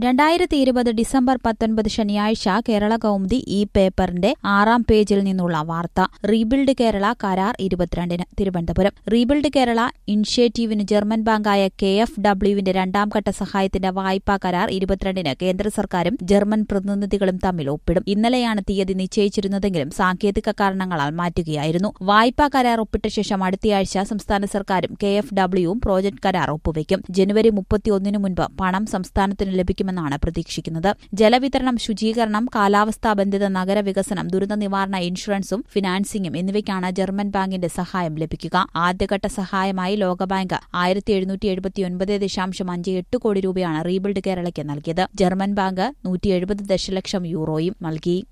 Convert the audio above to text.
രണ്ടായിരത്തി ഇരുപത് ഡിസംബർ പത്തൊൻപത് ശനിയാഴ്ച കേരള കൗമുദി ഈ പേപ്പറിന്റെ ആറാം പേജിൽ നിന്നുള്ള വാർത്ത റീബിൽഡ് കേരള കരാർ ഇരുപത്തിരണ്ടിന് തിരുവനന്തപുരം റീബിൽഡ് കേരള ഇനിഷ്യേറ്റീവിന് ജർമ്മൻ ബാങ്കായ കെ എഫ് ഡബ്ല്യുവിന്റെ രണ്ടാംഘട്ട സഹായത്തിന്റെ വായ്പാ കരാർ ഇരുപത്തിരണ്ടിന് കേന്ദ്ര സർക്കാരും ജർമ്മൻ പ്രതിനിധികളും തമ്മിൽ ഒപ്പിടും ഇന്നലെയാണ് തീയതി നിശ്ചയിച്ചിരുന്നതെങ്കിലും സാങ്കേതിക കാരണങ്ങളാൽ മാറ്റുകയായിരുന്നു വായ്പാ കരാർ ഒപ്പിട്ട ശേഷം അടുത്തയാഴ്ച സംസ്ഥാന സർക്കാരും കെ എഫ് ഡബ്ല്യുവും പ്രോജക്ട് കരാർ ഒപ്പുവയ്ക്കും ജനുവരി മുപ്പത്തിയൊന്നിനു മുൻപ് പണം സംസ്ഥാനത്തിന് ലഭിക്കുമെന്നാണ് പ്രതീക്ഷിക്കുന്നത് ജലവിതരണം ശുചീകരണം കാലാവസ്ഥാ ബന്ധിത നഗരവികസനം ദുരന്ത നിവാരണ ഇൻഷുറൻസും ഫിനാൻസിംഗും എന്നിവയ്ക്കാണ് ജർമ്മൻ ബാങ്കിന്റെ സഹായം ലഭിക്കുക ആദ്യഘട്ട സഹായമായി ലോകബാങ്ക് ആയിരത്തി എഴുന്നൂറ്റി എഴുപത്തിയൊൻപത് ദശാംശം അഞ്ച് എട്ട് കോടി രൂപയാണ് റീബിൽഡ് കേരളയ്ക്ക് നൽകിയത് ജർമ്മൻ ബാങ്ക് നൂറ്റി എഴുപത് ദശലക്ഷം യൂറോയും നൽകി